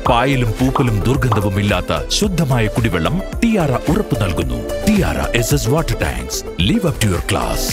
പായലും പൂപ്പലും ദുർഗന്ധവും ഇല്ലാത്ത ശുദ്ധമായ കുടിവെള്ളം ടിയാറ ഉറപ്പു നൽകുന്നു tiara S S water tanks live up to your class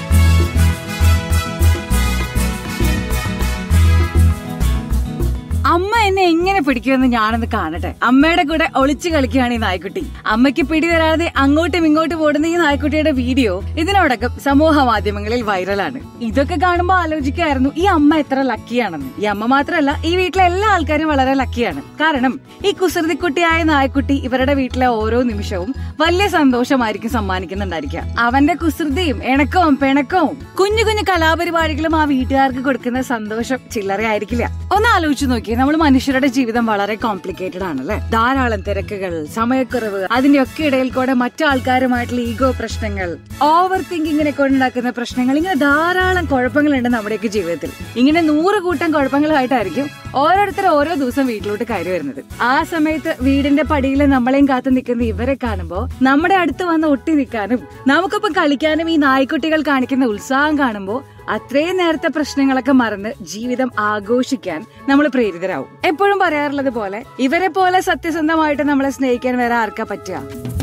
അമ്മ എന്നെ എങ്ങനെ പിടിക്കുമെന്ന് ഞാനൊന്ന് കാണട്ടെ അമ്മയുടെ കൂടെ ഒളിച്ചു കളിക്കുകയാണ് ഈ നായ്ക്കുട്ടി അമ്മയ്ക്ക് പിടി തരാതെ അങ്ങോട്ടും ഇങ്ങോട്ടും ഓടുന്ന ഈ നായ്ക്കുട്ടിയുടെ വീഡിയോ ഇതിനോടകം സമൂഹ മാധ്യമങ്ങളിൽ വൈറലാണ് ഇതൊക്കെ കാണുമ്പോൾ ആലോചിക്കായിരുന്നു ഈ അമ്മ എത്ര ലക്കിയാണെന്ന് ഈ അമ്മ മാത്രമല്ല ഈ വീട്ടിലെ എല്ലാ ആൾക്കാരും വളരെ ലക്കിയാണ് കാരണം ഈ കുസൃതിക്കുട്ടിയായ നായ്ക്കുട്ടി ഇവരുടെ വീട്ടിലെ ഓരോ നിമിഷവും വലിയ സന്തോഷമായിരിക്കും സമ്മാനിക്കുന്നുണ്ടായിരിക്കുക അവന്റെ കുസൃതിയും ഇണക്കവും പിണക്കവും കുഞ്ഞു കുഞ്ഞു കലാപരിപാടികളും ആ വീട്ടുകാർക്ക് കൊടുക്കുന്ന സന്തോഷം ചില്ലറയായിരിക്കില്ല ഒന്ന് ആലോചിച്ച് നോക്കിയേ നമ്മൾ മനുഷ്യരുടെ ജീവിതം വളരെ കോംപ്ലിക്കേറ്റഡ് ആണല്ലേ ധാരാളം തിരക്കുകൾ സമയക്കുറവ് അതിന്റെ ഒക്കെ ഇടയിൽ കൂടെ മറ്റു ആൾക്കാരുമായിട്ടുള്ള ഈഗോ പ്രശ്നങ്ങൾ ഓവർ തിങ്കിങ്ങിനെ കൊണ്ടുണ്ടാക്കുന്ന പ്രശ്നങ്ങൾ ഇങ്ങനെ ധാരാളം കുഴപ്പങ്ങളുണ്ട് നമ്മുടെയൊക്കെ ജീവിതത്തിൽ ഇങ്ങനെ നൂറ് കൂട്ടം കുഴപ്പങ്ങളുമായിട്ടായിരിക്കും ഓരോരുത്തർ ഓരോ ദിവസം വീട്ടിലോട്ട് കയറി വരുന്നത് ആ സമയത്ത് വീടിന്റെ പടിയിൽ നമ്മളെയും കാത്തു നിൽക്കുന്ന ഇവരെ കാണുമ്പോ നമ്മുടെ അടുത്ത് വന്ന് ഒട്ടി നിൽക്കാനും നമുക്കൊപ്പം കളിക്കാനും ഈ നായ്ക്കുട്ടികൾ കാണിക്കുന്ന ഉത്സാഹം കാണുമ്പോ അത്രയും നേരത്തെ പ്രശ്നങ്ങളൊക്കെ മറന്ന് ജീവിതം ആഘോഷിക്കാൻ നമ്മൾ പ്രേരിതരാവും എപ്പോഴും പറയാറുള്ളത് പോലെ ഇവരെ പോലെ സത്യസന്ധമായിട്ട് നമ്മളെ സ്നേഹിക്കാൻ വേറെ ആർക്കാ പറ്റുക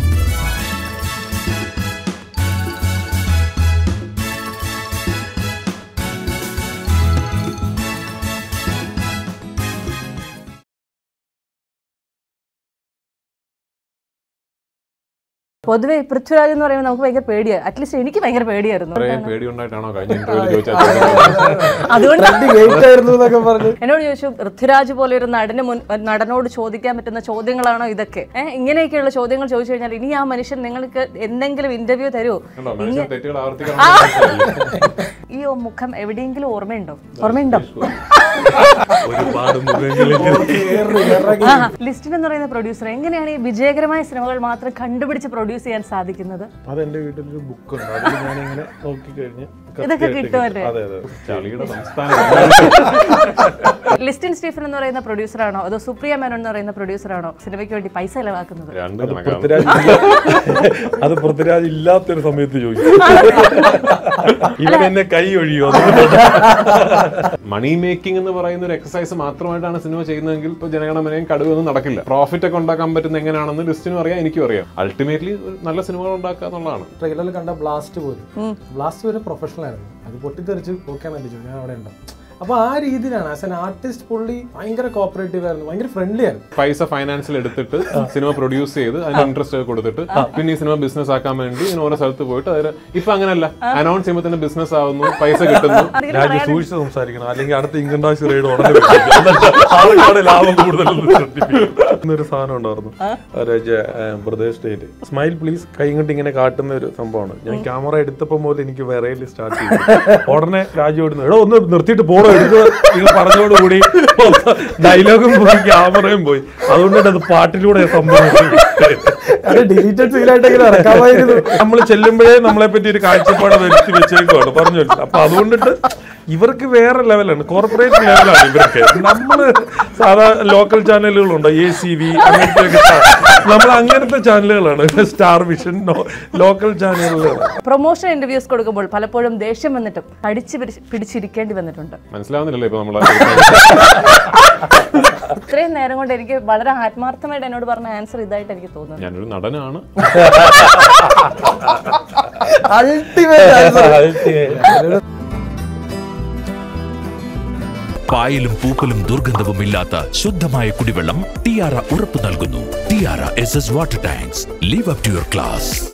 പൊതുവെ പൃഥ്വിരാജ് എന്ന് പറയുമ്പോൾ നമുക്ക് ഭയങ്കര പേടിയാണ് അറ്റ്ലീസ്റ്റ് എനിക്ക് ഭയങ്കര പേടിയായിരുന്നു ഇത്രയും പേടിയുണ്ടായിട്ടാണോ കഴിഞ്ഞ ഇന്റർവ്യൂവിൽ ചോദിച്ചാൽ അതുകൊണ്ട് ഗേറ്റ് ആയിരുന്നു എന്നൊക്കെ പറഞ്ഞു എന്നോട് ചോദിച്ചു പൃഥ്വിരാജ് പോലെ ഒരു നടന് മുൻ നടനോട് ചോദിക്കാൻ പറ്റുന്ന ചോദ്യങ്ങളാണോ ഇതൊക്കെ ഏഹ് ഇങ്ങനെയൊക്കെയുള്ള ചോദ്യങ്ങൾ ചോദിച്ചു കഴിഞ്ഞാൽ ഇനി ആ മനുഷ്യൻ നിങ്ങൾക്ക് എന്തെങ്കിലും ഇന്റർവ്യൂ തരുമോ കണ്ടോ മനുഷ്യൻ തെറ്റുകൾ ആവർത്തിക്കണം ഈ മുഖം എവിടെയെങ്കിലും ഓർമ്മയുണ്ടോ ഓർമ്മയുണ്ടോ ഒരുപാട് മുഖങ്ങളിൽ ആ ലിസ്റ്റിൻ എന്ന് പറയുന്ന പ്രൊഡ്യൂസർ എങ്ങനെയാണ് ഈ വിജയകരമായ സിനിമകൾ മാത്രം കണ്ടുപിടിച്ച് പ്രൊഡ്യൂസ് ചെയ്യാൻ സാധിക്കുന്നത് അതെന്റെ വീട്ടിലൊരു ബുക്ക് ഉണ്ട് അതിൽ ഞാനിങ്ങനെ നോക്കി കഴിഞ്ഞ് ഇതൊക്കെ കിട്ടുമല്ലേ? അതെ അതെ ചളിയുടെ സംസ്ഥാനം ലിസ്റ്റിൻ സ്റ്റീഫൻ എന്ന് പറയുന്ന പ്രൊഡ്യൂസറാണോ അതോ സുപ്രിയ മേനോൻ എന്ന് പറയുന്ന പ്രൊഡ്യൂസറാണോ സിനിമയ്ക്ക് വേണ്ടി പൈസ ചെലവാക്കുന്നത് രണ്ട് അത് കണക്കാണ് പൃഥ്വിരാജ് ഇല്ല- അത് പൃഥ്വിരാജ് ഇല്ലാത്തൊരു സമയത്ത് ചോദിച്ചു ഇവൻ എന്നെ കൈ ഒഴിയോ മണി മേക്കിംഗ് എന്ന് പറയുന്ന ഒരു എക്സസൈസ് മാത്രമായിട്ടാണ് സിനിമ ചെയ്യുന്നതെങ്കിൽ ഇപ്പൊ ജനഗണമനയും കടുവൊന്നും നടക്കില്ല പ്രോഫിറ്റ് ഒക്കെ ഉണ്ടാക്കാൻ പറ്റുന്ന എങ്ങനെയാണെന്ന് ലിസ്റ്റിനും അറിയാം എനിക്കും അറിയാം അൾട്ടിമേറ്റ്ലി നല്ല സിനിമകൾ ഉണ്ടാക്കുക എന്നുള്ളതാണ് ട്രെയിലറിൽ കണ്ട ബ്ലാസ്റ്റ് പോലും ബ്ലാസ്റ്റ് വരെ പ്രൊഫഷണൽ ആയിരുന്നു അത് പൊട്ടിത്തെറിച്ച് ഓക്കെ നടിച്ചു ഞാൻ അവിടെ ഉണ്ടാവും അപ്പൊ ആ രീതിയിലാണ് ആസ് എൻ ആർട്ടിസ്റ്റ് പുള്ളി ഭയങ്കര കോപ്പറേറ്റീവ് ആയിരുന്നു ഭയങ്കര ഫ്രണ്ട്ലി ആയിരുന്നു പൈസ ഫൈനാൻസിൽ എടുത്തിട്ട് സിനിമ പ്രൊഡ്യൂസ് ചെയ്ത് അതിന് ഇൻട്രസ്റ്റ് ഒക്കെ കൊടുത്തിട്ട് പിന്നെ ഈ സിനിമ ബിസിനസ് ആക്കാൻ വേണ്ടി ഇങ്ങനെ ഓരോ സ്ഥലത്ത് പോയിട്ട് അതിൽ ഇപ്പൊ അങ്ങനല്ല അനൗൺസ് ചെയ്യുമ്പോൾ തന്നെ ബിസിനസ് ആവുന്നു പൈസ കിട്ടുന്നു രാജ്യ സൂക്ഷിച്ച് സംസാരിക്കണം അല്ലെങ്കിൽ അടുത്ത ഇൻകം ടാക്സ് റെയ്ഡ് ഉടനെ വരും. എന്നിട്ട് ആൾക്കാരുടെ ലാഭം കൂടുതലെന്ന് certificate. ഇന്നൊരു സാധനം ഉണ്ടായിരുന്നു ഒരു ജ- ഏ, പ്രദേശ് സ്റ്റേറ്റ് സ്മൈൽ പ്ലീസ് കൈ കൊണ്ട് ഇങ്ങനെ കാട്ടുന്ന ഒരു സംഭവമാണ് ഞാൻ ക്യാമറ എടുത്തപ്പോൾ മുതൽ എനിക്ക് വിറയിൽ സ്റ്റാർട്ട് ചെയ്തു ഉടനെ രാജു ഇടുന്നു എടോ ഒന്ന് നിർത്തിയിട്ട് പോണോ എടുക്കുക നിങ്ങൾ പറഞ്ഞോടുകൂടി ഡയലോഗും പോയി ക്യാമറയും പോയി അതുകൊണ്ടാണ് അത് പാട്ടിലൂടെ സംഭവം അത് ഡിലീറ്റഡ് സീലായിട്ടെങ്കിലും ഇറക്കാമായിരുന്നു നമ്മൾ ചെല്ലുമ്പോഴേ നമ്മളെ പറ്റി ഒരു കാഴ്ചപ്പാട് വരുത്തി വെച്ചേക്കുവാണ് പറഞ്ഞു അപ്പൊ അതുകൊണ്ടിട്ട് ഇവർക്ക് വേറെ ലെവലാണ് കോർപ്പറേറ്റ് ലെവലാണ് ഇവർക്ക് നമ്മള് സാധാ ലോക്കൽ ചാനലുകളുണ്ട് എ സി വി അങ്ങനത്തെ നമ്മൾ അങ്ങനത്തെ ചാനലുകളാണ് സ്റ്റാർ വിഷൻ ലോക്കൽ ചാനലുകളാണ് പ്രൊമോഷൻ ഇന്റർവ്യൂസ് കൊടുക്കുമ്പോൾ പലപ്പോഴും ദേഷ്യം വന്നിട്ടും കടിച്ചു പിടിച്ച് പിടിച്ചിരിക്കേണ്ടി വന്നിട്ടുണ്ട് മനസ്സിലാവുന്നില്ലല്ലോ ഇപ്പൊ നമ്മളെ ഇത്രയും നേരം കൊണ്ട് എനിക്ക് വളരെ ആത്മാർത്ഥമായിട്ട് എന്നോട് പറഞ്ഞ ആൻസർ ഇതായിട്ട് എനിക്ക് തോന്നുന്നു ഞാനൊരു നടനാണ് അൾട്ടിമേറ്റ് പായലും പൂപ്പലും ദുർഗന്ധവും ഇല്ലാത്ത ശുദ്ധമായ കുടിവെള്ളം ടിയാറ ഉറപ്പു നൽകുന്നു tiara S S water tanks live up to your class